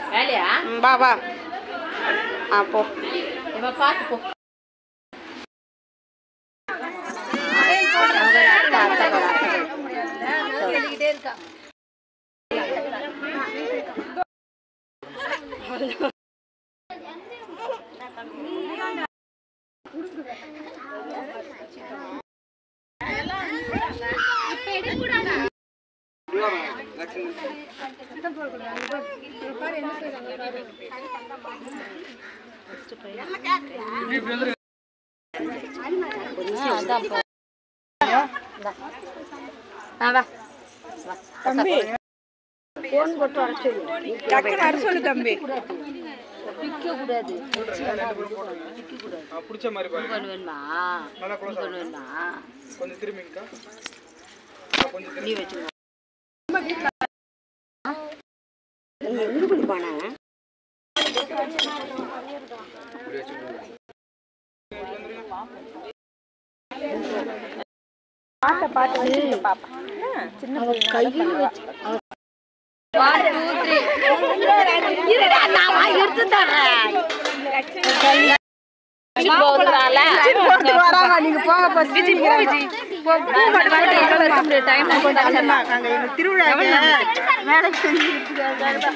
வேலையா ம், வா வா ஆ போ இவன் பார்த்து போ அத்தை அத்தை கூட, அத்தை கூட. அதான் போ ஆ வா தம்பி டக்குன்னு வர சொல்லு தம்பி பிக்க கூடாது பிடிச்ச மாதிரி பாருங்க கொண்டு வேணுமா நல்லா நீ கொண்டு வேணுமா கொஞ்சம் திரும்பிங்கக்கா கொஞ்சம் நீ வச்சுக்கோ எங்க போய் போனா பாட்ட பாட்டு வச்சுக்க பாப்பா என்ன, சின்ன பிள்ளை ஒன் டூ த்ரீ வராங்க நீங்க போங்க பஸ் டைம் நாங்க எங்க திருவிழாக்கு வேலை செஞ்சுட்டு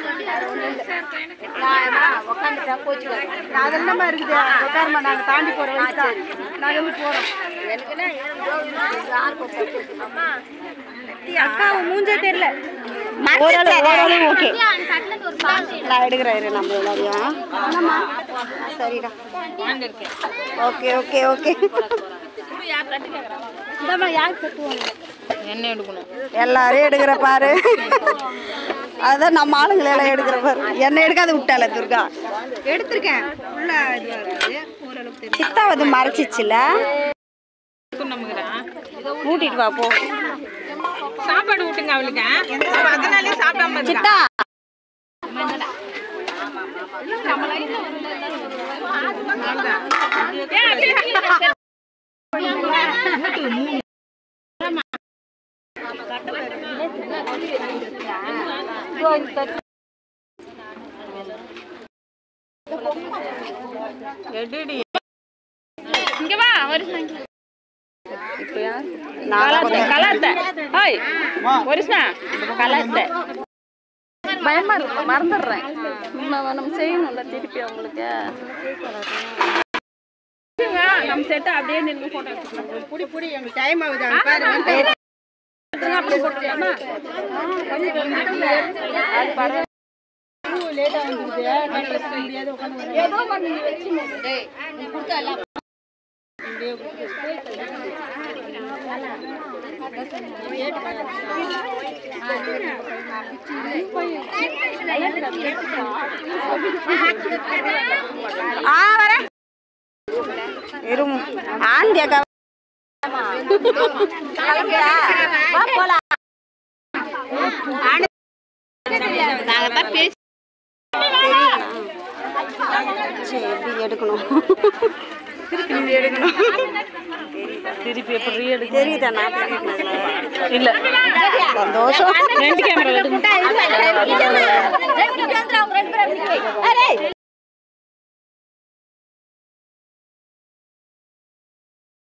உட்காந்துட்டா போச்சு அதெல்லாம் இருக்குது உட்காரமா நாங்க தாண்டி போற வயசு தான் நாங்க வந்து போறோம் அக்கா மூஞ்சே தெரியல ஓரளவு ஓகே நான் எடுக்கிறேன் இரு நம்ம எல்லாரையும் என்னம்மா சரிடா ஓகே ஓகே ஓகே இந்தாம்மா யார் கட்டுவாங்க என்ன எடுக்கணும் எல்லாரும் எடுக்கிற பாரு அதான் நம்ம ஆளுங்களை எல்லாம் எடுக்கிற பாரு என்ன எடுக்காத விட்டால துர்கா எடுத்திருக்கேன் ஃபுல்லா இதுவா இருக்குது ஓரளவுக்கு சித்தா வந்து மறைச்சிச்சுல ஊட்டிட்டு வா போ சாப்பாடு ஊட்டுங்க அவளுக்கு அதனாலே சாப்பிடாம இருக்கா. சித்தா இங்க வா ஒரு நான் கலாத்த ஹாய் ஒரிசா கலாத்த பயமா இருக்கு மறந்துடுறேன் நம்ம நம்ம செய்யணும்ல திருப்பி அவங்களுக்கு நம்ம செட்டை அப்படியே நின்று போட்டோ எடுத்துக்கலாம் புடி புடி எங்களுக்கு டைம் ஆகுது அங்க பாரு வந்து அப்படியே போட்டுக்கலாமா அது பரவாயில்ல லேட்டா வந்துருது கட்டுறது முடியாது உட்காந்து ஏதோ ஒன்று நீ வச்சு டேய் நீ கொடுத்தா எல்லாம் ஆ வரேன் இரும் ஆண்டி அக்கா வா போலாம் நாங்க தான் பேசி சரி எப்படி எடுக்கணும் திருப்பி எடுக்கணும் திருப்பி எப்படி எடு தெரியுதா நான் தெரியுதுல இல்ல சந்தோஷம் ரெண்டு கேமரா எடுக்கணும்